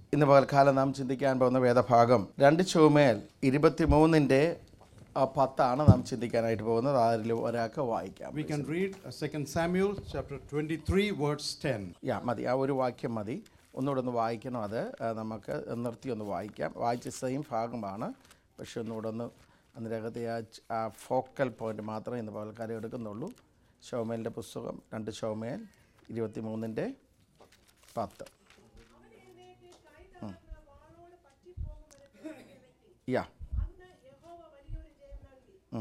ഇന്ന് പകൽക്കാലം നാം ചിന്തിക്കാൻ പോകുന്ന വേദഭാഗം രണ്ട് ചുമേൽ ഇരുപത്തിമൂന്നിൻ്റെ പത്താണ് നാം ചിന്തിക്കാനായിട്ട് പോകുന്നത് അതിൽ ഒരാൾക്ക് വായിക്കാം We can read uh, 2 Samuel chapter 23, verse 10. യാ മതി ആ ഒരു വാക്യം മതി ഒന്നുകൂടെ ഒന്ന് വായിക്കണം അത് ആ, നമുക്ക് നിർത്തി ഒന്ന് വായിക്കാം വായിച്ച സെയിം ഭാഗമാണ് പക്ഷെ ഒന്നുകൂടെ ഒന്ന് അതിനകത്തെ ആ ച്- ആ ഫോക്കൽ പോയിന്റ് മാത്രമേ ഇന്ന് പകൽക്കാലം എടുക്കുന്നുള്ളൂ ഷോമേലിൻ്റെ പുസ്തകം രണ്ട് ഷോമേൽ ഇരുപത്തി മൂന്നിൻ്റെ പത്ത് ഉം. യാ ഉം.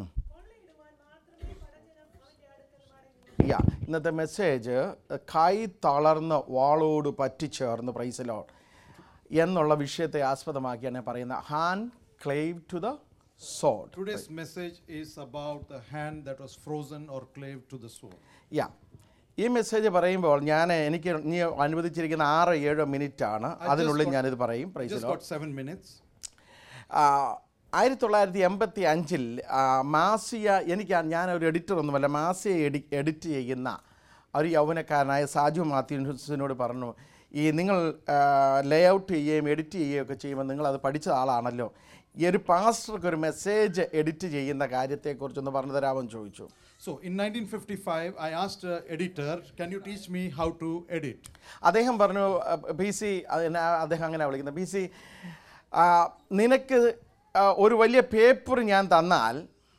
യാ ഇന്നത്തെ മെസ്സേജ് കൈ തളർന്ന് വാളോട് പറ്റിച്ചേർന്ന് പ്രൈസലോ എന്നുള്ള വിഷയത്തെ ആസ്പദമാക്കിയാണ് പറയുന്നത് hand cleave to the sword Today's message is about the hand that was frozen or clave to the sword. യാ ഈ മെസ്സേജ് പറയുമ്പോൾ ഞാൻ എനിക്ക് ഇനി അനുവദിച്ചിരിക്കുന്ന ആറ് ഏഴോ മിനിറ്റ് ആണ് അതിനുള്ളിൽ ഞാനിത് പറയും Just പ്രൈസലോ got seven minutes. ആയിരത്തി തൊള്ളായിരത്തി എൺപത്തി അഞ്ചിൽ മാസിയ എനിക്ക് ഞാൻ ഒരു എഡിറ്റർ ഒന്നുമല്ല മാസിയ എഡി എഡിറ്റ് ചെയ്യുന്ന ഒരു യൗവനക്കാരനായ സാജു മാത്യൂസിനോട് പറഞ്ഞു ഈ നിങ്ങൾ ലേ ഔട്ട് ചെയ്യുകയും എഡിറ്റ് ചെയ്യുകയും ഒക്കെ ചെയ്യുമ്പോൾ നിങ്ങൾ അത് പഠിച്ച ആളാണല്ലോ ഈ ഒരു പാസ്റ്റർക്ക് ഒരു മെസ്സേജ് എഡിറ്റ് ചെയ്യുന്ന കാര്യത്തെക്കുറിച്ചൊന്ന് പറഞ്ഞു തരാമെന്ന് ചോദിച്ചു So in 1955, I asked uh, editor, "Can you teach me how to edit?" അദ്ദേഹം പറഞ്ഞു പി സി അദ്ദേഹം അങ്ങനെ വിളിക്കുന്നത് പി സി നിനക്ക് ആ, ഒരു വലിയ പേപ്പർ ഞാൻ തന്നാൽ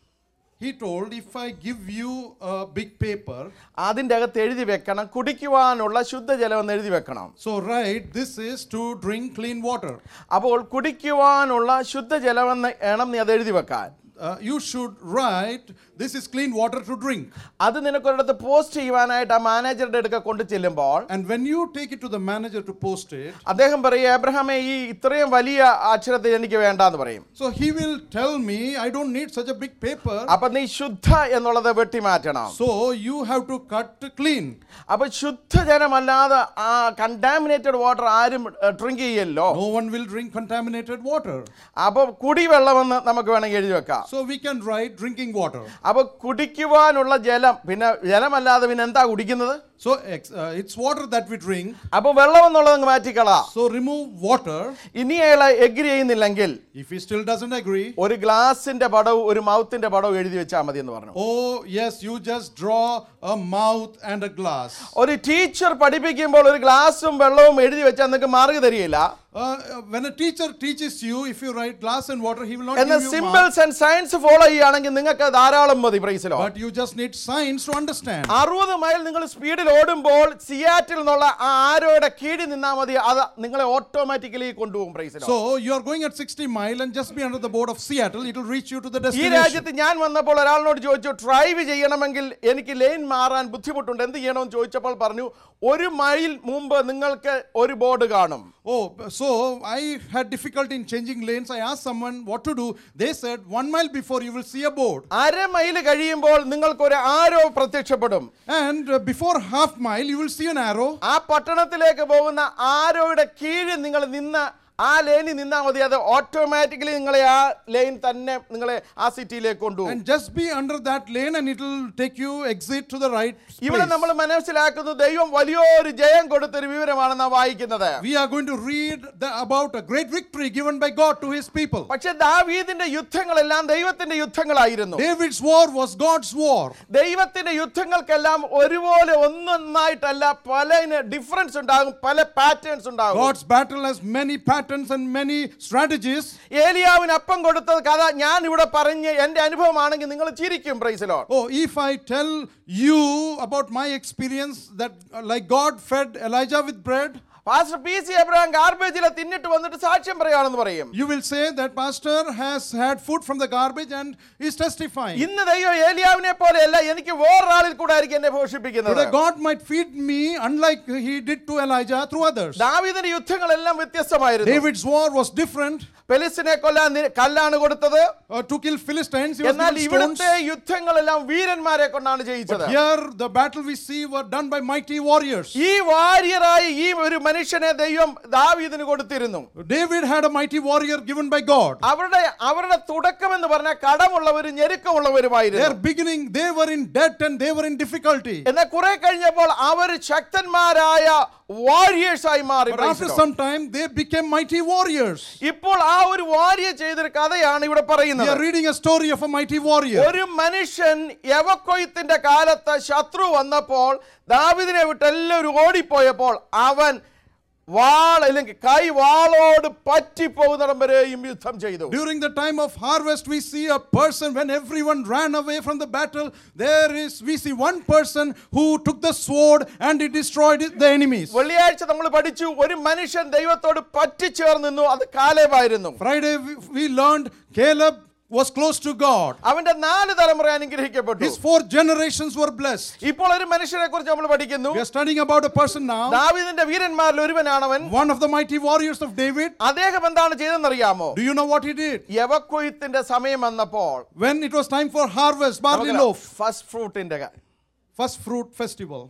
He told, "If I give you a big paper, അതിൻ്റെ അകത്ത് എഴുതി വെക്കണം കുടിക്കുവാനുള്ള ശുദ്ധജലം എന്ന് എഴുതി വെക്കണം so write this is to drink clean water. അപ്പോൾ കുടിക്കുവാനുള്ള ശുദ്ധജലമെന്ന് വേണം നീ അത് എഴുതി വെക്കാൻ Uh, you should write this is clean water to drink." അത് നിനക്കൊരിടത്ത് പോസ്റ്റ് ചെയ്യുവാനായിട്ട് ആ മാനേജറുടെ അടുക്ക കൊണ്ടു ചെല്ലുമ്പോൾ And when you take it to the manager to post it, അദ്ദേഹം പറയും എബ്രഹാമെ ഈ ഇത്രയും വലിയ അക്ഷരത്തിൽ എനിക്ക് വേണ്ടാന്ന് പറയും so he will tell me, "I don't need such a big paper." അപ്പൊ നീ ശുദ്ധ എന്നുള്ളത് വെട്ടി മാറ്റണം So you have to cut clean. അപ്പൊ ശുദ്ധജലമല്ലാതെ ആ കണ്ടാമിനേറ്റഡ് വാട്ടർ ആരും ഡ്രിങ്ക് ചെയ്യല്ലോ No one will drink contaminated water. അപ്പൊ കുടിവെള്ളമെന്ന് നമുക്ക് വേണമെങ്കിൽ എഴുതി വെക്കാം So we can write drinking water. അപ്പൊ കുടിക്കുവാനുള്ള ജലം പിന്നെ ജലമല്ലാതെ പിന്നെ എന്താ കുടിക്കുന്നത് So ex- uh, it's water that we drink. അപ്പൊ വെള്ളം എന്നുള്ളത് അങ്ങ് മാറ്റിക്കളാ So remove water. ഇനി അയാൾ എഗ്രി ചെയ്യുന്നില്ലെങ്കിൽ If he still doesn't agree, ഒരു ഗ്ലാസിന്റെ പടവും ഒരു മൗത്തിന്റെ പടവും എഴുതി വെച്ചാൽ മതി എന്ന് പറഞ്ഞു oh yes, you just draw a mouth and a glass. ഒരു ടീച്ചർ പഠിപ്പിക്കുമ്പോൾ ഒരു ഗ്ലാസും വെള്ളവും എഴുതി വെച്ചാൽ നിങ്ങൾക്ക് മാർഗ് തരികയില്ല Uh, uh, when a teacher teaches you, if you write glass and water, he will not എന്നാൽ give you mark. Simples and science follow ചെയ്യുകയാണെങ്കിൽ നിങ്ങൾക്ക് ധാരാളം മതി പ്രൈസിലോ But you just need science to understand. അറുപത് mile നിങ്ങൾ സ്പീഡിൽ ഓടുമ്പോൾ സിയാറ്റിൽ നിന്നുള്ള ആ ആരോയുടെ കീഴിൽ നിന്നാൽ മതി അത് നിങ്ങളെ ഓട്ടോമാറ്റിക്കലി കൊണ്ടുപോകും പ്രൈസിലോ So you are going at 60 mile and just be under the board of Seattle, it will reach you to the ഈ destination. രാജ്യത്ത് ഞാൻ വന്നപ്പോൾ ഒരാളിനോട് ചോദിച്ചു ഡ്രൈവ് ചെയ്യണമെങ്കിൽ എനിക്ക് ലൈൻ മാറാൻ ബുദ്ധിമുട്ടുണ്ട് എന്ത് ചെയ്യണമെന്ന് ചോദിച്ചപ്പോൾ പറഞ്ഞു ഒരു മൈൽ മുമ്പ് നിങ്ങൾക്ക് ഒരു ബോർഡ് കാണും Oh, so I had difficulty in changing lanes. I asked someone what to do. They said one mile before you will see a board, അര മൈൽ കഴിയുമ്പോൾ നിങ്ങൾക്ക് ഒരു ആരോ പ്രത്യക്ഷപ്പെടും and uh, before half mile you will see an arrow. ആ പട്ടണത്തിലേക്ക് പോകുന്ന ആരോയുടെ കീഴിൽ നിങ്ങൾ നിന്ന് ആ ലൈനിൽ നിന്നാൽ മതി അത് ഓട്ടോമാറ്റിക്കലി നിങ്ങളെ ആ ലൈൻ തന്നെ നിങ്ങളെ ആ സിറ്റിയിലേക്ക് കൊണ്ടുപോകും And just be under that lane and it will take you exit to the right ഇവിടെ place. നമ്മൾ മനസ്സിലാക്കുന്നത് ദൈവം വലിയൊരു ജയം കൊടുത്തൊരു വിവരമാണ് നാം വായിക്കുന്നത് We are going to read the, about a great victory given by God to his people. പക്ഷെ ദാവീദിന്റെ യുദ്ധങ്ങളെല്ലാം ദൈവത്തിന്റെ യുദ്ധങ്ങളായിരുന്നു David's war was God's war. ദൈവത്തിന്റെ യുദ്ധങ്ങൾക്കെല്ലാം ഒരുപോലെ ഒന്നൊന്നായിട്ടല്ല പല ഡിഫറൻസ് ഉണ്ടാകും പല പാറ്റേൺസ് ഉണ്ടാകും God's battle has many patterns and many strategies. ഏലിയാവിന് അപ്പം കൊടുത്ത കഥ ഞാൻ ഇവിടെ പറഞ്ഞ് എന്റെ അനുഭവമാണെങ്കിൽ നിങ്ങൾ ചിരിക്കും പ്രൈസിലോ Oh, if I tell you about my experience that uh, like God fed Elijah with bread, pastor P C Abraham ഗാർബേജിലെ തിന്നിട്ട് വന്നിട്ട് സാക്ഷ്യം പറയുകയാണെന്ന് പറയും you will say that pastor has had food from the garbage and is testifying. ഇന്ന് ദൈവം ഏലിയാവിനെ പോലെയല്ല എനിക്ക് വേറൊരാളിൽ കൂടെ ആയിരിക്കും എന്നെ പോഷിപ്പിക്കുന്നത് Today God might feed me unlike he did to Elijah through others. ദാവീദിന്റെ യുദ്ധങ്ങളെല്ലാം വ്യത്യസ്തമായിരുന്നു David's war was different. പെലിസിനെ കൊല്ലാൻ നി- കല്ലാണ് കൊടുത്തത് Uh, to kill Philistines, he was എന്നാൽ given stones. ഇവിടുത്തെ യുദ്ധങ്ങളെല്ലാം വീരന്മാരെ കൊണ്ടാണ് ജയിച്ചത് Here, the battle we see were done by mighty warriors. ഈ വാര്യറായി ഈ ഒരു മനുഷ്യനെ ദൈവം ദാവീദിന് കൊടുത്തിരുന്നു David had a mighty warrior given by God. അവരുടെ അവരുടെ തുടക്കം എന്ന് പറഞ്ഞാൽ കടമുള്ളവരും Their ഞെരുക്കമുള്ളവരുമായിരുന്നു beginning, they were in debt and they were in difficulty. എന്നാൽ കുറെ കഴിഞ്ഞപ്പോൾ അവർ ശക്തന്മാരായ വാരിയേഴ്സ് ആയി മാറി But Praise after the Lord. some time, they became mighty warriors. ഇപ്പോൾ ആ ഒരു വാരിയ ചെയ്തൊരു കഥയാണ് ഇവിടെ We പറയുന്നത് are reading a story of a mighty warrior. ഒരു മനുഷ്യൻ യവക്കൊയ്ത്തിന്റെ കാലത്ത് ശത്രു വന്നപ്പോൾ ദാവിദിനെ വിട്ട് എല്ലാവരും ഓടിപ്പോയപ്പോൾ അവൻ വാൾ അല്ലെങ്കിൽ കൈ വാളോട് പറ്റിപ്പോകുന്നിടം വരെയും യുദ്ധം ചെയ്തു During the time of harvest, we see a person when everyone ran away from the battle. There is, we see one person who took the sword and he destroyed the enemies. വെള്ളിയാഴ്ച നമ്മൾ പഠിച്ചു ഒരു മനുഷ്യൻ ദൈവത്തോട് പറ്റിച്ചേർന്ന് നിന്നു അത് കാലേവായിരുന്നു Friday, we, we learned Caleb was close to God. അവന്റെ നാല് തലമുറ അനുഗ്രഹിക്കപ്പെട്ടു His four generations were blessed. ഇപ്പോൾ ഒരു മനുഷ്യനെ കുറിച്ച് നമ്മൾ പഠിക്കുന്നു We are studying about a person now, ദാവീദിന്റെ വീരന്മാരിൽ ഒരുവനാണവൻ one of the mighty warriors of David. അദ്ദേഹം എന്താണ് ചെയ്തെന്നറിയാമോ Do you know what he did? യവക്കൊയ്ത്തിന്റെ സമയം വന്നപ്പോൾ When it was time for harvest, barley loaf, first ഫ്രൂട്ടിന്റെ first fruit festival.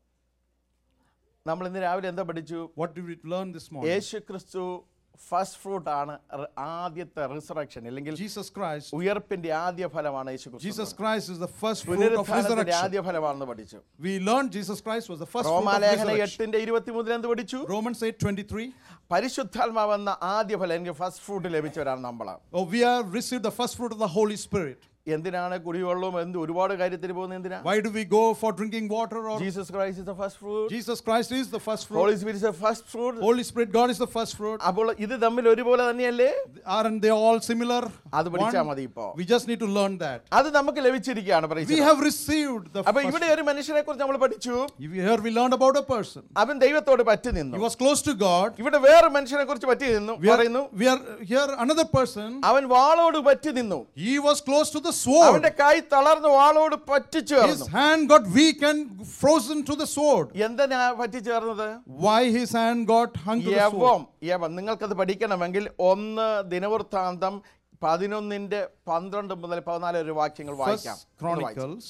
നമ്മൾ ഇന്ന് രാവിലെ എന്താ പഠിച്ചു What did we learn this morning? യേശു ക്രിസ്തു ഫസ്റ്റ് ഫ്രൂട്ട് ആണ് റി- ആദ്യത്തെ റിസറക്ഷൻ അല്ലെങ്കിൽ Jesus Christ. ഉയർപ്പിന്റെ ആദ്യ ഫലമാണ് യേശു ക്രിസ്തു Jesus Christ is the first fruit of പുനരുത്ഥാനത്തിന്റെ resurrection. ആദ്യ ഫലമാണെന്ന് പഠിച്ചു We learned Jesus Christ was the first fruit of റോമാലേഖന resurrection. എട്ടിന്റെ ഇരുപത്തിമൂന്നിൽ എന്ത് പഠിച്ചു Romans 8:23. പരിശുദ്ധാത്മാവെന്ന ആദ്യ ഫലം എനിക്ക് ഫസ്റ്റ് ഫ്രൂട്ട് ലഭിച്ചവരാണ് നമ്മള് Oh, we have received the first fruit of the Holy Spirit. എന്തിനാണ് കുടിവെള്ളവും എന്ത് ഒരുപാട് കാര്യത്തിന് പോകുന്നത് എന്തിനാ Why do we go for drinking water? Or Jesus Christ is the first fruit Jesus Christ is the first fruit. Holy spirit is the first fruit Holy Spirit, God is the first fruit. അപ്പോൾ ഇത് തമ്മിൽ ഒരുപോലെ തന്നെയല്ലേ Aren't they all similar? അത് പഠിച്ചാൽ One? മതി ഇപ്പോ We just need to learn that. അത് നമുക്ക് ലഭിച്ചിരിക്കുകയാണ് praise We the Lord. have received the അപ്പൊ first ഇവിടെ ഒരു മനുഷ്യനെ കുറിച്ച് നമ്മൾ പഠിച്ചു fruit. Here we learned about a person. അവൻ ദൈവത്തോട് പറ്റി He നിന്നു was close to God. ഇവിടെ വേറെ മനുഷ്യനെ കുറിച്ച് പറ്റി നിന്നു We പറയുന്നു are, we are here another person. അവൻ വാളോട് പറ്റി നിന്നു He was close to the sword. അവന്റെ കൈ തളർന്ന് വാളോട് പറ്റി His ചേർന്നു hand got weak and frozen to the sword. എന്തിനാ പറ്റി ചേർന്നത് Why his hand got hung to the sword? യവം യവം നിങ്ങൾക്കത് പഠിക്കണമെങ്കിൽ ഒന്ന് ദിനവൃത്താന്തം പതിനൊന്നിന്റെ പന്ത്രണ്ട് മുതൽ പതിനാല് വരെ വാക്യങ്ങൾ വായിക്കാം First Chronicles.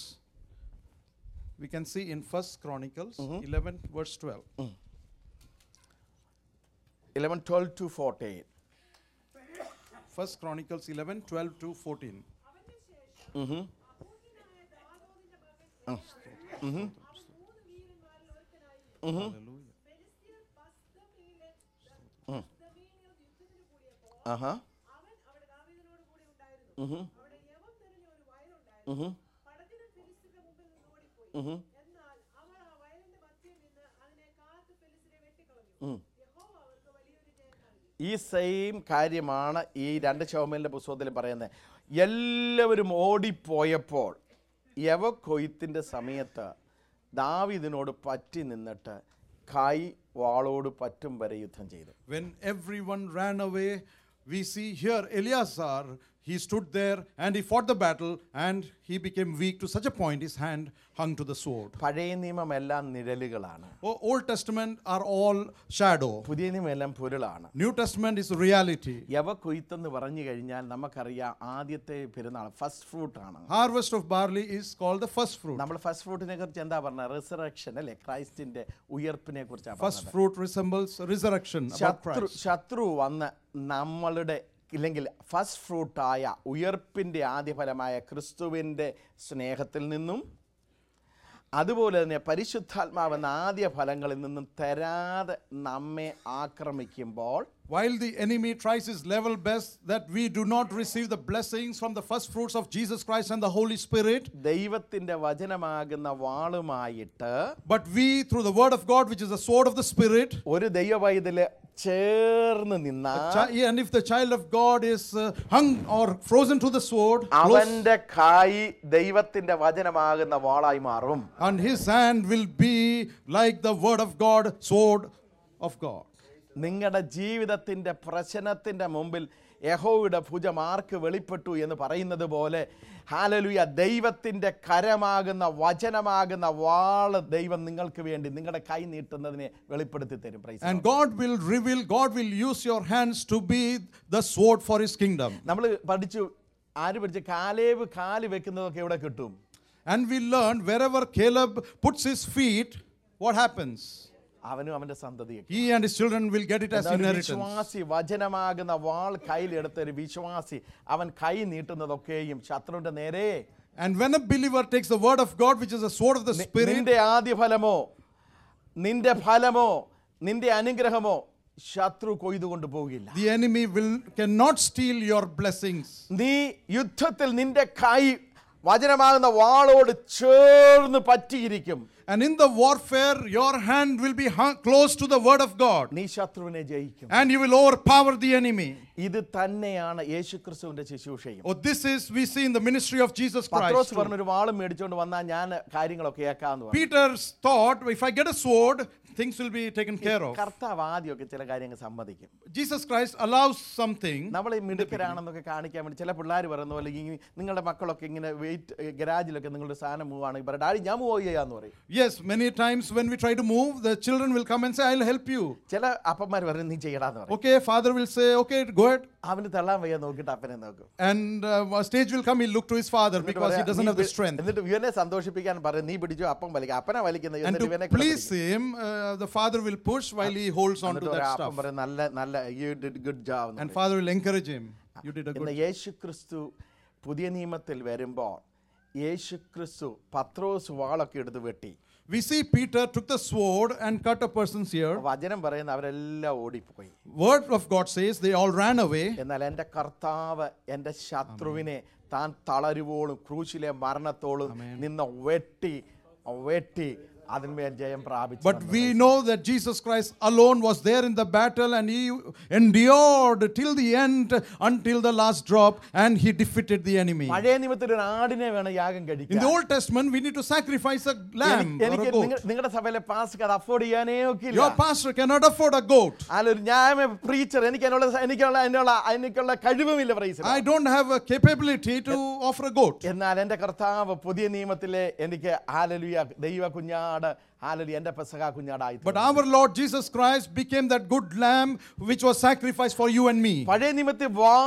We can see in First Chronicles 11 verse 12. Eleven twelve to fourteen First Chronicles 11 12 to 14. അവന്റെ ശേഷം അഹൂഹിനായ ദാവീദിന്റെ മകൻ ശിമെയി മൂന്ന് വീരന്മാരിൽ ഒരുത്തനായിരുന്നു. ഫെലിസ്ത്യർ പസ്ദമീമിലെ പസ്ദമീമിൽ യുദ്ധത്തിന് കൂടിയപ്പോൾ ആഹാ അവൻ അവിടെ ദാവീദിനോട് കൂടെ ഉണ്ടായിരുന്നു. അവിടെ യവം നിറഞ്ഞ ഒരു വയലുണ്ടായിരുന്നു. പടജ്ജനം ഫെലിസ്ത്യരുടെ മുമ്പിൽ നിന്ന് ഓടിപ്പോയി. എന്നാൽ അവർ ആ വയലിന്റെ മധ്യയിൽ നിന്ന് അതിനെ കാത്ത് ഫെലിസ്ത്യരെ വെട്ടിക്കളഞ്ഞു. യഹോവ അവർക്ക് വലിയൊരു ജയം നൽകി. ഈ സെയിം കാര്യമാണ് ഈ രണ്ട് ശവമേലിൻ്റെ പുസ്തകത്തിൽ പറയുന്നത് എല്ലാവരും ഓടിപ്പോയപ്പോൾ യവ കൊയ്ത്തിൻ്റെ സമയത്ത് ദാവിദിനോട് പറ്റി നിന്നിട്ട് കൈ വാളോട് പറ്റും വരെ യുദ്ധം ചെയ്തു When everyone ran away, we see here Eleazar, he stood there and he fought the battle and he became weak to such a point his hand hung to the sword. പഴയ നിയമമെല്ലാം നിഴലുകളാണ് O- Old Testament are all shadow. പുതിയ നിയമമെല്ലാം പൊരുളാണ് New Testament is reality. യവ കൊയ്ത്തെന്ന് പറഞ്ഞു കഴിഞ്ഞാൽ നമുക്കറിയാം ആദ്യത്തെ പെരുന്നാൾ first fruit ആണ് Harvest of barley is called the first fruit. നമ്മൾ first ഫ്രൂട്ടിനെ കുറിച്ച് എന്താ പറഞ്ഞത് റിസറക്ഷൻ അല്ലേ ക്രൈസ്റ്റിന്റെ ഉയർപ്പിനെ കുറിച്ചാണ് First fruit resembles resurrection about ശത്രു Christ. ശത്രു വന്ന് നമ്മളുടെ ഇല്ലെങ്കിൽ ഫസ്റ്റ് ഫ്രൂട്ടായ ഉയർപ്പിൻ്റെ ആദ്യഫലമായ ക്രിസ്തുവിൻ്റെ സ്നേഹത്തിൽ നിന്നും അതുപോലെ തന്നെ പരിശുദ്ധാത്മാവെന്ന ആദ്യ ഫലങ്ങളിൽ നിന്നും തരാതെ നമ്മെ ആക്രമിക്കുമ്പോൾ While the enemy tries his level best that we do not receive the blessings from the first fruits of Jesus Christ and the Holy Spirit, ദൈവത്തിൻ്റെ വചനമാകുന്ന വാളുമായിട്ട് but we, through the word of God, which is the sword of the Spirit, ഒരു ദൈവവൈതല് ചേർന്ന് നിന്ന chi- and if the child of God is uh, hung or frozen to the sword, close, അവന്റെ കായി ദൈവത്തിന്റെ വചനമാകുന്ന വാളായി മാറും and his hand will be like the word of God, sword of God. നിങ്ങളുടെ ജീവിതത്തിൻ്റെ പ്രശ്നത്തിൻ്റെ മുമ്പിൽ യഹോയുടെ ഭുജം ആർക്ക് വെളിപ്പെട്ടു എന്ന് പറയുന്നത് പോലെ ഹാലലുയ ദൈവത്തിൻ്റെ കരമാകുന്ന വചനമാകുന്ന വാള് ദൈവം നിങ്ങൾക്ക് വേണ്ടി നിങ്ങളുടെ കൈ നീട്ടുന്നതിനെ വെളിപ്പെടുത്തി തരും praise And God will reveal, God will use your hands to be the sword for his kingdom. നമ്മൾ പഠിച്ചു ആര് പഠിച്ചു കാലേവ് കാല് വെക്കുന്നതൊക്കെ എവിടെ കിട്ടും And we learned wherever Caleb puts his feet, what happens? അവനും അവൻ്റെ സന്തതിയൊക്കെ He and his children will get it as എന്നാൽ ഒരു inheritance. വിശ്വാസി വചനമാകുന്ന വാൾ കയ്യിലെടുത്ത ഒരു വിശ്വാസി അവൻ കൈ നീട്ടുന്നതൊക്കെയും ശത്രുവിന്റെ നേരെ And when a believer takes the word of God, which is the sword of the Spirit, നിന്റെ ആദ്യ ഫലമോ നിന്റെ ഫലമോ നിന്റെ അനുഗ്രഹമോ ശത്രു കൊയ്തുകൊണ്ട് പോകില്ല The enemy will cannot steal your blessings. നീ യുദ്ധത്തിൽ നിന്റെ കൈ വചനമാകുന്ന വാളോട് ചേർന്ന് പറ്റിയിരിക്കും And in the warfare, your hand will be hung close to the word of God. നീ ശത്രുവിനെ ജയിക്കും And you will overpower the enemy. ഇത് തന്നെയാണ് യേശുക്രിസ്തുവിന്റെ ശുശ്രൂഷയും Oh, this is we see in the ministry of Jesus Christ. Pathros too. പറഞ്ഞൊരു വാളും മേടിച്ചുകൊണ്ട് വന്നാൽ ഞാൻ കാര്യങ്ങളൊക്കെ ഏക്കാന്ന് പറഞ്ഞു Peter's thought, if I get a sword, things will be taken care of. കർത്താവ് ആദ്യമൊക്കെ ചില കാര്യങ്ങൾ സമ്മതിക്കും Jesus Christ allows something. നമ്മൾ ഈ മിടുക്കരാണെന്നൊക്കെ കാണിക്കാൻ വേണ്ടി ചില പിള്ളേർ പറയുന്ന പോലെ ഈ നിങ്ങളുടെ മക്കളൊക്കെ ഇങ്ങനെ വെയിറ്റ് ഗരാജിലൊക്കെ നിങ്ങളുടെ സാധനം മൂവ് ആണെങ്കിൽ പറയും ഡാഡി ഞാൻ മൂവ് ചെയ്യാന്ന് പറയും Yes, many times when we try to move, the children will come and say, I'll help you. ചില അപ്പന്മാർ പറയും നീ ചെയ്യടാന്ന് പറയും Okay, father will say, Okay, go ahead. അവന് തള്ളാൻ വയ്യ നോക്കിയിട്ട് അപ്പനെ നോക്കും And uh, a stage will come, he'll look to his father എന്നിട്ട് because he പറയാ, doesn't "നീ have the വി- strength. എന്നിട്ട് ഇവനെ സന്തോഷിപ്പിക്കാൻ പറയും നീ പിടിച്ചു അപ്പം വലിക്കുക അപ്പനെ വലിക്കുന്നത് And എന്നിട്ട് to ഇവനെ കൂടെ please പിടിക്കും. him, uh, the father will push while he holds on to എന്നിട്ട് that പറയാം, അപ്പം stuff. പറയും നല്ല നല്ല you did good job And father will encourage him. You did a ഇന്ന് good യേശു ക്രിസ്തു പുതിയ നിയമത്തിൽ വരുമ്പോൾ യേശു ക്രിസ്തു പത്രോസ് വാളൊക്കെ എടുത്ത് വെട്ടി We see Peter took the sword and cut a person's ear. വചനം പറയുന്ന അവരെല്ലാം ഓടിപ്പോയി Word of God says they all ran away. എന്നാൽ എൻ്റെ കർത്താവ് എൻ്റെ ശത്രുവിനെ താൻ തളരുവോളും ക്രൂശിലെ മരണത്തോളും നിന്ന് വെട്ടി വെട്ടി അതിന്മേൽ ജയം പ്രാപിച്ചു But we know that Jesus Christ alone was there in the battle and he endured till the end until the last drop and he defeated the enemy. പഴയ നിയമത്തിൽ ഒരു ആടിനെ വേണം യാഗം In കഴിക്കാൻ the Old Testament, we need to sacrifice a lamb എനിക്ക് or a എനിക്ക് goat. നിങ്ങ- നിങ്ങളുടെ സഭയിലെ പാസ് അത് അഫോർഡ് ചെയ്യാനേ ഒക്കില്ല Your pastor cannot afford a goat. അല്ലൊരു ഞാൻ പ്രീച്ചർ എനിക്ക് അതിനുള്ള എനിക്കുള്ള അതിനുള്ള എനിക്കുള്ള കഴിവുമില്ല praise I don't have a capability to offer a goat. എന്നാൽ എൻ്റെ കർത്താവ് പുതിയ നിയമത്തിലെ എനിക്ക് ആലലുയ ദൈവ കുഞ്ഞാട് ആലലു എൻ്റെ പെസക കുഞ്ഞാടായി But our Lord Jesus Christ became that good lamb which was sacrificed for you and me. പഴയ നിയമത്തിൽ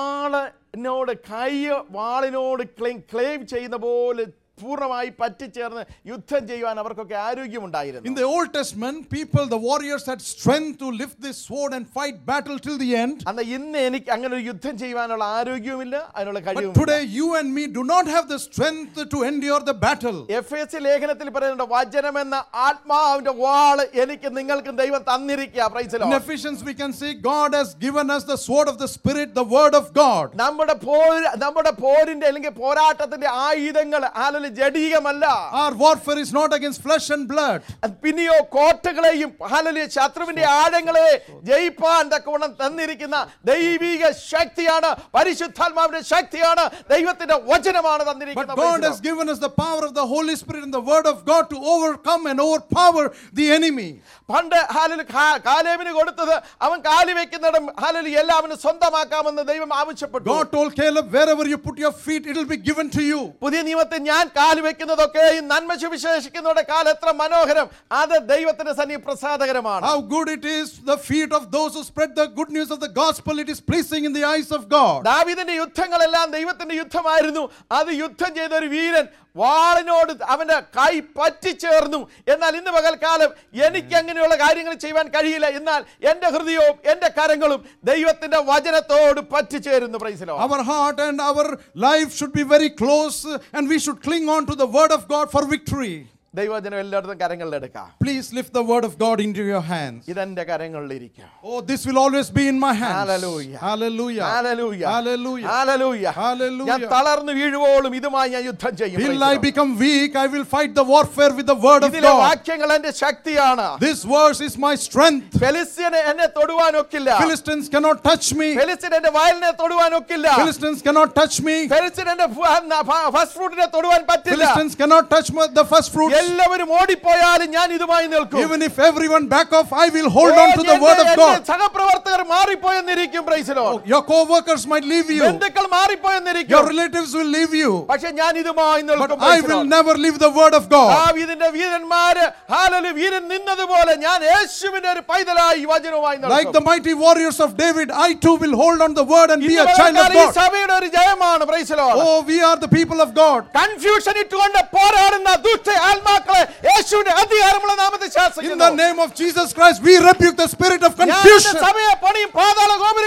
വാളിനോട് കൈ വാളിനോട് ക്ലെയിം ചെയ്യുന്ന പോലെ പൂർണ്ണമായി പറ്റിച്ചേർന്ന് യുദ്ധം ചെയ്യുവാൻ അവർക്കൊക്കെ In ആരോഗ്യമുണ്ടായിരുന്നു the Old Testament, people, the warriors had strength to lift this sword and fight battle till the end. അന്ന് ഇന്ന് എനിക്ക് അങ്ങനെ ഒരു യുദ്ധം ചെയ്യുവാനുള്ള ആരോഗ്യവുമില്ല അതിനുള്ള But കഴിവും today, you and me do not have the strength to endure the battle. Ephesians ലേഖനത്തിൽ പറയുന്നുണ്ട് വചനമെന്ന ആത്മാവിന്റെ വാള് എനിക്ക് നിങ്ങൾക്കും ദൈവം തന്നിരിക്കുക പ്രൈസലോ In Ephesians, we can see God has given us the sword of the Spirit, the word of God. നമ്മുടെ പോര് നമ്മുടെ പോരിന്റെ അല്ലെങ്കിൽ പോരാട്ടത്തിന്റെ ആയുധങ്ങൾ ആലല് ജഡീകമല്ല Our warfare is not against flesh and blood. അത് പിന്നെയോ കോട്ടകളെയും ഹാലലി ശത്രുവിന്റെ ആഴങ്ങളെ ജയിപ്പാൻ തക്കവണ്ണം തന്നിരിക്കുന്ന ദൈവിക ശക്തിയാണ് പരിശുദ്ധാത്മാവിന്റെ ശക്തിയാണ് ദൈവത്തിന്റെ വചനമാണ് But തന്നിരിക്കുന്നത് God has given us the power of the Holy Spirit and the word of God to overcome and overpower the enemy. പണ്ട് ഹാലല് കാലേമിന് കൊടുത്തത് അവൻ കാലി വെക്കുന്നിടം ഹാലലി എല്ലാവനും സ്വന്തമാക്കാമെന്ന് ദൈവം ആവശ്യപ്പെട്ടു God told Caleb, wherever you put your feet, it will be given to you. പുതിയ നിയമത്തിൽ ഞാൻ കാല് വെക്കുന്നതൊക്കെ ഈ നന്മ സുവിശേഷിക്കുന്നവരുടെ കാൽ എത്ര മനോഹരം അത് ദൈവത്തിന്റെ സന്നി പ്രസാദകരമാണ് How good it is, the feet of those who spread the good news of the gospel, it is pleasing in the eyes of God. ദാവീദിന്റെ യുദ്ധങ്ങളെല്ലാം ദൈവത്തിന്റെ യുദ്ധമായിരുന്നു അത് യുദ്ധം ചെയ്ത ഒരു വീരൻ വാളിനോട് അവന്റെ കൈ പറ്റിച്ചേർന്നു എന്നാൽ ഇന്ന് പകൽക്കാലം എനിക്ക് അങ്ങനെയുള്ള കാര്യങ്ങൾ ചെയ്യുവാൻ കഴിയില്ല എന്നാൽ എന്റെ ഹൃദയവും എന്റെ കരങ്ങളും ദൈവത്തിന്റെ വചനത്തോട് പറ്റിച്ചേരുന്നു പ്രൈസിലോ Our heart and our life should be very close, and we should cling on to the word of God for victory. ദൈവവചനം എല്ലായിടത്തും കരങ്ങളിലെടുക്കാം Please lift the word of God into your hands. ഇതെന്റെ കരങ്ങളിലിരിക്കാം Oh, this will always be in my hands. Hallelujah. Hallelujah. Hallelujah. Hallelujah. Hallelujah. Hallelujah. ഞാൻ തളർന്നു വീഴുവോളും ഇതുമായി ഞാൻ യുദ്ധം ചെയ്യും Till Praise I the Lord. become weak, I will fight the warfare with the word of ഇതിലെ God. വാക്യങ്ങൾ എന്റെ ശക്തിയാണ് This verse is my strength. ഫെലിസ്ത്യന് എന്നെ തൊടുവാനൊക്കില്ല Philistines cannot touch me. ഫെലിസ്ത്യൻ എന്റെ വയലിനെ തൊടുവാനൊക്കില്ല Philistines cannot touch me. ഫെലിസ്ത്യൻ എന്റെ ഫസ്റ്റ് ഫ്രൂട്ടിനെ തൊടുവാൻ പറ്റില്ല Philistines cannot touch my, the first fruits. എല്ലാവരും ഓടിപ്പോയാലും ഞാൻ ഇതുമായി നിൽക്കും Even if everyone back off, I will hold oh, on to the എന്റെ- word of എന്റെ God. സഹപ്രവർത്തകർ മാറിപ്പോയെന്നിരിക്കും പ്രൈസിലോ Your co-workers might leave you. ബന്ധുക്കൾ മാറിപ്പോയെന്നിരിക്കും Your relatives will leave you. പക്ഷെ ഞാൻ ഇതുമായി But നിൽക്കും I praise the will Lord. never leave the word of God. ദാവീദിന്റെ വീരന്മാര് ഹാലല് വീരൻ നിന്നതുപോലെ ഞാൻ യേശുവിന്റെ ഒരു പൈതലായി ഈ വചനവുമായി Like നടക്കും. the mighty warriors of David, I too will hold on the word and be ഇന്ന് a child of പകൽക്കാലം ഈ God. സഭയുടെ ഒരു ജയമാണ് പ്രൈസലോ Oh, we are the people of God. Confusion ഇട്ടുകൊണ്ട് പോരാടുന്ന ദുഷ്ട ആത്മാക്കളെ യേശുവിന്റെ അധികാരമുള്ള നാമത്തിൽ In ശാസിക്കുന്നു the name of Jesus Christ, we rebuke the spirit of ഞാൻ എന്റെ confusion. സഭയെ പണിയും പാതാള ഗോപുരങ്ങൾ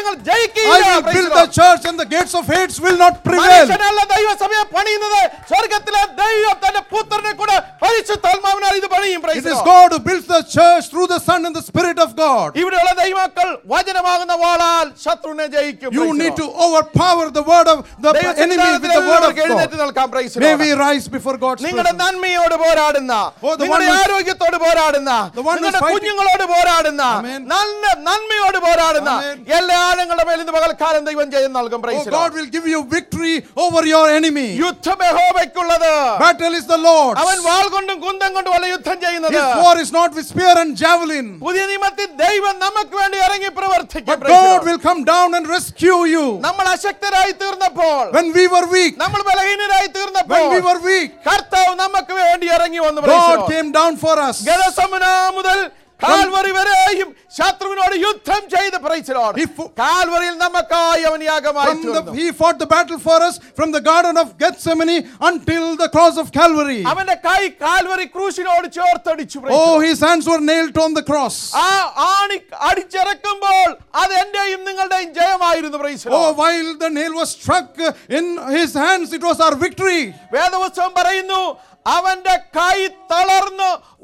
ഞങ്ങൾ ജയിക്കുകയില്ല I will Praise build the the Lord. church and the gates of Hades will not prevail. മനുഷ്യനല്ല ദൈവസഭയെ പണിയുന്നത് സ്വർഗത്തിലെ ദൈവം തന്റെ പുത്രനെ കൂടെ പരിശുദ്ധാത്മാവിനാൽ ഇത് പണിയും Praise It the is Lord. God who builds the church through the Son and the Spirit of God. ഇവിടെയുള്ള ദൈവമക്കൾ വചനമാകുന്ന വാളാൽ ശത്രുവിനെ ജയിക്കും You Praise the need Lord. to overpower the word of the enemy with the word of ദൈവസന്നിധാനത്തിൽ എഴുന്നേറ്റ് God. നിൽക്കാം Praise the May Lord. we rise before God's നിങ്ങളുടെ presence. നന്മയോട് പോരാടുന്ന Oh, the നിങ്ങളുടെ one who's- ആരോഗ്യത്തോട് പോരാടുന്ന The one who's നിങ്ങളുടെ fighting- കുഞ്ഞുങ്ങളോട് പോരാടുന്ന Amen. നല്ല നന്മയോട് പോരാടുന്ന Amen. എല്ലാ ആഴങ്ങളുടെ മേൽ ഇന്ന് പകൽക്കാലം ദൈവം ജയം നൽകും Oh, Praise the God Lord. will give you victory over your enemy. യുദ്ധം യഹോവയ്ക്കുള്ളത് Battle is the Lord's. അവൻ വാൾ കൊണ്ടും കുന്തം കൊണ്ടും അല്ല യുദ്ധം ചെയ്യുന്നത് His war is not with spear and javelin, പുതിയ നിയമത്തിൽ ദൈവം നമുക്ക് വേണ്ടി ഇറങ്ങി പ്രവർത്തിക്കും but Praise the God Lord. will come down and rescue you. നമ്മൾ അശക്തരായി തീർന്നപ്പോൾ When we were weak, നമ്മൾ ബലഹീനരായി തീർന്നപ്പോൾ when we were weak, കർത്താവ് നമുക്ക് വേണ്ടി ഇറങ്ങി വന്നു Praise the God Lord. came down for us. ഗതസമന മുതൽ കാൽവറി വരെയും ശത്രുവിനോട് യുദ്ധം ചെയ്ത് പ്രൈച്ചിലോട് He fo- കാൽവറിയിൽ നമുക്കായി അവൻ യാഗമായി From the, തീർന്നു. he fought the battle for us from the Garden of Gethsemane until the cross of Calvary. അവന്റെ കൈ കാൽവറി ക്രൂശിനോട് ചേർത്തടിച്ചു praise the Oh, Lord. his hands were nailed on the cross. ആ ആണി അടിച്ചിറക്കുമ്പോൾ അത് എന്റെയും നിങ്ങളുടെയും ജയമായിരുന്നു praise the Oh, Lord. while the nail was struck in his hands, it was our victory. വേദപുസ്തകം പറയുന്നു അവന്റെ കൈ തളർന്ന്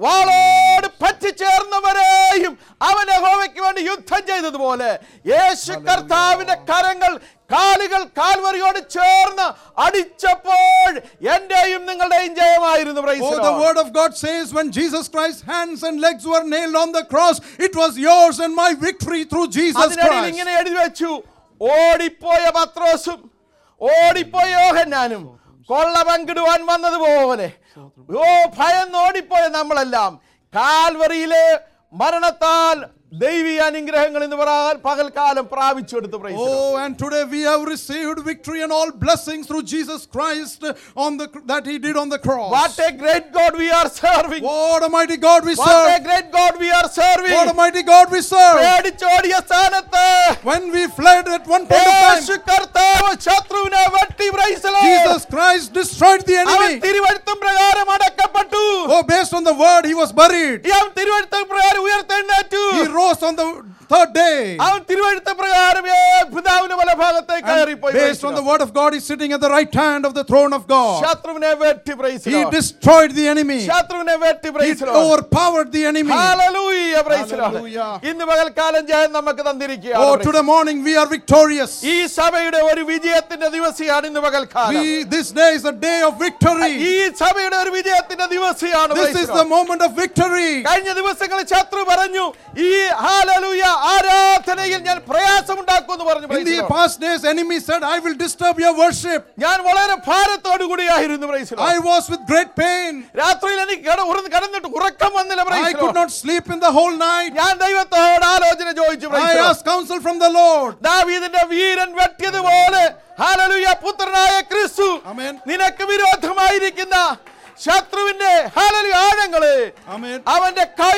വാളോട് പറ്റിച്ചേർന്നവരെയും അവൻ യഹോവയ്ക്ക് വേണ്ടി യുദ്ധം ചെയ്തതുപോലെ യേശു കർത്താവിന്റെ കരങ്ങൾ കാലുകൾ കാൽവറിയോട് ചേർന്ന് അടിച്ചപ്പോൾ എന്റെയും നിങ്ങളുടെയും ജയമായിരുന്നു praise the Oh, the Lord. word of God says when Jesus Christ's hands and legs were nailed on the cross, it was yours and my victory through Jesus അതിനിടയിൽ Christ. ഇങ്ങനെ എഴുതി വെച്ചു ഓടിപ്പോയ പത്രോസും ഓടിപ്പോയ യോഹന്നാനും കൊള്ള പങ്കിടുവാൻ വന്നതുപോലെ ഓ ഭയന്ന് ഓടിപ്പോയ നമ്മളെല്ലാം കാൽവറിയിലെ മരണത്താൽ ദൈവീയ അനുഗ്രഹങ്ങൾ എന്ന് പറയാൻ പകൽക്കാലം പ്രാപിച്ചെടുത്ത് praise the Lord. Oh, and today we have received victory and all blessings through Jesus Christ on the that He did on the cross. What a great God we are serving. What a mighty God we What a serve! great God we are serving. What a mighty God we serve! പേടിച്ചോടിയ സ്ഥാനത്ത് When we fled at one point of Yeshu time, കർത്താവ് ശത്രുവിനെ വെട്ടി praise the Lord. Jesus Christ destroyed the അവൻ enemy. തിരുവഴുത്തും പ്രകാരം അടക്കപ്പെട്ടു Oh, based on the word, He was buried. ഈ അവൻ തിരുവഴുത്ത പ്രകാരം ഉയർത്തെഴുന്നേറ്റു He rose on the third day. അവൻ തിരുവഴുത്ത പ്രകാരം ഏ പിതാവിന്റെ വലഭാഗത്തേക്ക് And കയറിപ്പോയി based on the word of God, he's sitting at the right hand of the throne of God. ശത്രുവിനെ വെട്ടി praise the He Lord. destroyed the enemy. ശത്രുവിനെ വെട്ടി He praise the Lord. overpowered the enemy. Hallelujah, praise the Lord. Hallelujah. ഇന്ന് പകൽക്കാലം ജയം നമുക്ക് Oh, തന്നിരിക്കുകയാണ് praise today morning we are victorious. ഈ സഭയുടെ ഒരു വിജയത്തിന്റെ ദിവസമാണ് ഇന്ന് പകൽക്കാലം We, this day is a day of victory. ഈ സഭയുടെ ഒരു വിജയത്തിന്റെ ദിവസമാണ് This praise is the the Lord. moment of victory. കഴിഞ്ഞ ദിവസങ്ങളിൽ ശത്രു പറഞ്ഞു ഈ ഹാലലൂയ ആരാധനയിൽ ഞാൻ പ്രയാസമുണ്ടാക്കുമെന്ന് പറഞ്ഞു In praise the the Lord. past days, enemy said, I will disturb your worship. ഞാൻ വളരെ ഭാരത്തോടു കൂടിയായിരുന്നു praise the Lord. I was with great pain. രാത്രിയിൽ എനിക്ക് കിട- ഉറ- കിടന്നിട്ട് ഉറക്കം വന്നില്ല praise I the could Lord. not sleep in the whole night. ഞാൻ ദൈവത്തോട് ആലോചന ചോദിച്ചു praise I the Lord. asked counsel from the Lord. ദാവീദിന്റെ വീരൻ വെട്ടിയതുപോലെ ഹാലലുയ പുത്രനായ ക്രിസ്തു Amen. നിനക്ക് വിരോധമായിരിക്കുന്ന ശത്രുവിന്റെ ഹാലലു ആഴങ്ങള് Amen. അവന്റെ കൈ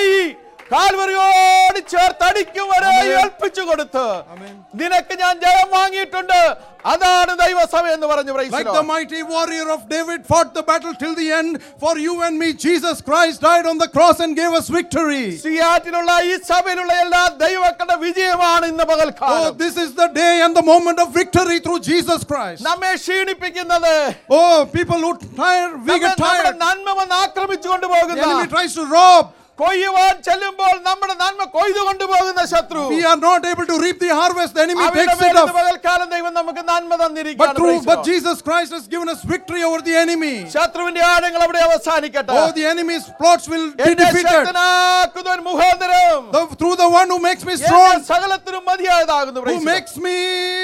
കാൽവറിയോട് ചേർത്തടിക്കും വരെ Amen. ഏൽപ്പിച്ചു കൊടുത്ത് Amen. നിനക്ക് ഞാൻ ജയം വാങ്ങിയിട്ടുണ്ട് അതാണ് ദൈവസഭ എന്ന് പറഞ്ഞു praise the Like Lord. the mighty warrior of David fought the battle till the end. For you and me, Jesus Christ died on the cross and gave us victory. സിയാറ്റിലുള്ള ഈ സഭയിലുള്ള എല്ലാ ദൈവക്കളുടെ വിജയമാണ് ഇന്ന് Oh, പകൽക്കാലം this is the day and the moment of victory through Jesus Christ. നമ്മെ ക്ഷീണിപ്പിക്കുന്നത് Oh, people who tire, we നമ്മെ- get നമ്മുടെ tired. നന്മ വന്ന് ആക്രമിച്ചു The കൊണ്ടുപോകുന്ന enemy tries to rob. കൊയ്യുവാൻ ചെല്ലുമ്പോൾ നമ്മുടെ നന്മ കൊയ്തു കൊണ്ടുപോകുന്ന ശത്രു We are not able to reap the harvest. The enemy അവരുടെ takes it മേൽ ഇന്ന് off. പകൽക്കാലം ദൈവം നമുക്ക് നന്മ But തന്നിരിക്കുകയാണ് through, praise the but Lord. Jesus Christ has given us victory over the enemy. ശത്രുവിന്റെ ആഴങ്ങൾ അവിടെ അവസാനിക്കട്ടെ Oh, the enemy's plots will be എന്നെ defeated. ശക്തനാക്കുന്നവൻ മുഖാന്തരം The, through the one who makes me എന്നെ strong, സകലത്തിനും മതിയായതാകുന്നു who praise the Lord. makes me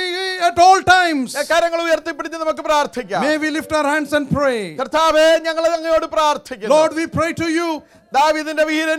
at all times. കരങ്ങൾ ഉയർത്തിപ്പിടിച്ച് നമുക്ക് പ്രാർത്ഥിക്കാം May we lift our hands and pray. കർത്താവേ ഞങ്ങൾ അങ്ങയോട് പ്രാർത്ഥിക്കുന്നു Lord, we pray to you ദാവീദിന്റെ വീരൻ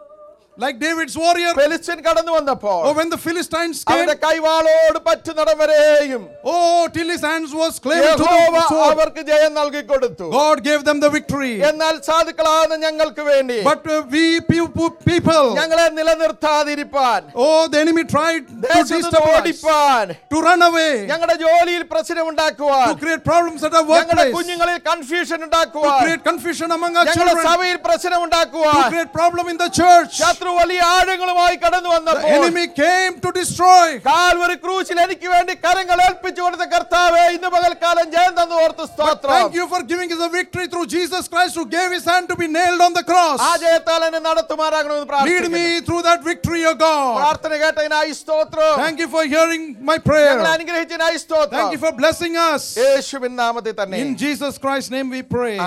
like David's warrior. ഫെലിസ്ത്യൻ കടന്നു വന്നപ്പോൾ Oh, when the Philistines came, അവന്റെ കൈവാളോട് പറ്റുന്നിടം വരെയും oh, till his hands was claimed to യഹോവ the sword. അവർക്ക് ജയം നൽകി കൊടുത്തു God gave them the victory. എന്നാൽ സാധുക്കളാകുന്ന ഞങ്ങൾക്ക് വേണ്ടി But uh, we pe- pe- people, ഞങ്ങളെ നിലനിർത്താതിരിപ്പാൻ oh, the enemy tried to ദേശത്ത് നിന്ന് destabilize, ഓടിപ്പാൻ to run away, ഞങ്ങളുടെ ജോലിയിൽ പ്രശ്നം ഉണ്ടാക്കുവാൻ to create problems at our ഞങ്ങളുടെ workplace, കുഞ്ഞുങ്ങളിൽ കൺഫ്യൂഷൻ to ഉണ്ടാക്കുവാൻ create confusion among our ഞങ്ങളുടെ children, സഭയിൽ പ്രശ്നം to ഉണ്ടാക്കുവാൻ create problem in the church. ശത്രു ശത്രു വലിയ ആഴങ്ങളുമായി കടന്നു The വന്നപ്പോൾ enemy came to destroy. Calvary ക്രൂശിൽ എനിക്ക് വേണ്ടി കരങ്ങൾ ഏൽപ്പിച്ചു കൊടുത്ത കർത്താവേ ഇന്ന് പകൽക്കാലം ജയം തന്നു ഓർത്ത് സ്തോത്രം Thank you for giving us a victory through Jesus Christ who gave his hand to be nailed on the cross. ആ ജയത്താൽ എന്നെ നടത്തുമാറാകണമെന്ന് Lead പ്രാർത്ഥിക്കുന്നു me through that victory, O God. പ്രാർത്ഥന കേട്ടതിനായി സ്തോത്രം Thank you for hearing my ഞങ്ങളെ prayer. അനുഗ്രഹിച്ചതിനായി സ്തോത്രം Thank you for blessing us. യേശുവിൻ നാമത്തിൽ തന്നെ In Jesus Christ's name we pray.